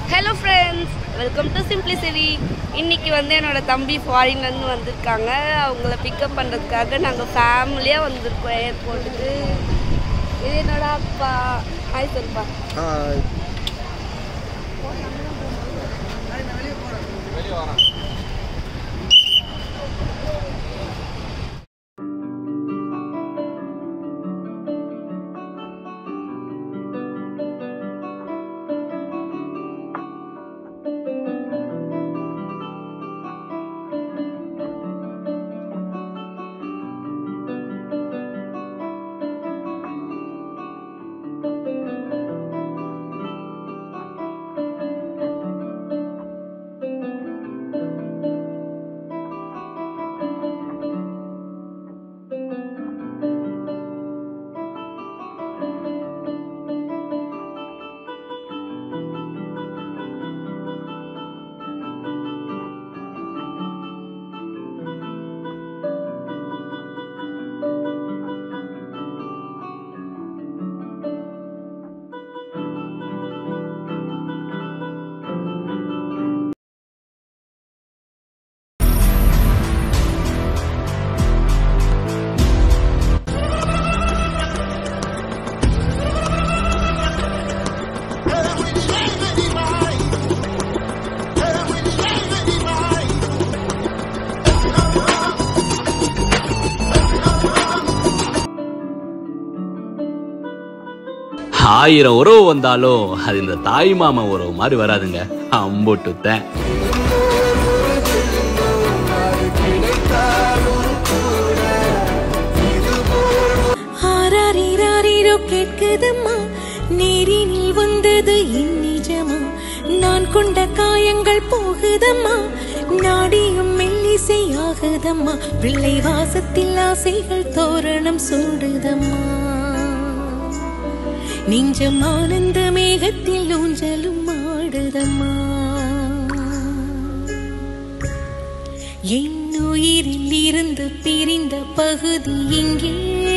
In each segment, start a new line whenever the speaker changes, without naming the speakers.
hello friends welcome to simplicity இன்னைக்கு வந்து என்னோட தம்பி ஃபாரின்லேருந்து வந்திருக்காங்க அவங்கள பிக்கப் பண்ணுறதுக்காக நாங்கள் ஃபேமிலியாக வந்திருக்கோம் ஏர்போர்ட்டுக்கு இது என்னோட அப்பா ஹாய் சொல்பா
ஆயிரம் உறவு வந்தாலும் அது இந்த தாய் மாமா உறவு மாதிரி வராதுங்க அம்புட்டுத்தேன்
ஆராரிராரிரோ கேட்குதம்மா நேரினில் வந்தது என் நிஜமா நான் கொண்ட காயங்கள் போகுதம்மா நாடியும் மெல்லிசை ஆகுதம்மா பிள்ளை வாசத்தில் ஆசைகள் தோரணம் சூடுதம்மா நெஞ்சம் ஆனந்த மேகத்தில் ஊஞ்சலும் ஆடுதம்மா என் உயிரில் இருந்து பிரிந்த பகுதி இங்கே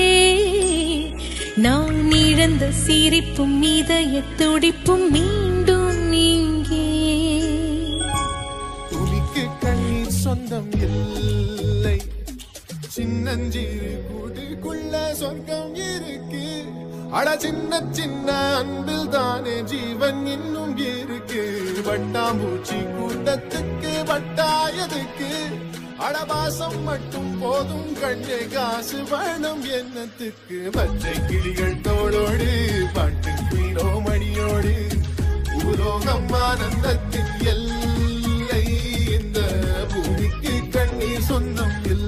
நான் இழந்த சிரிப்பும் இதய துடிப்பும் மீண்டும் இங்கே
துளிக்கு கண்ணீர் சொந்தம் இல்லை சின்னஞ்சிறு கூட்டுக்குள்ள சொர்க்கம் இருக்கு அட சின்ன சின்ன அன்பில் தானே ஜீவன் இன்னும் இருக்கு வட்டாம்பூச்சி கூட்டத்துக்கு வட்டாயதுக்கு அடபாசம் மட்டும் போதும் கண்ணே காசு வேணும் என்னத்துக்கு பச்சை கிளிகள் தோளோடு பாட்டு குயிலோ மணியோடு பூலோகம் ஆனந்தத்தின் எல்லை இந்த பூமிக்கு கண்ணீர் சொந்தம் இல்லை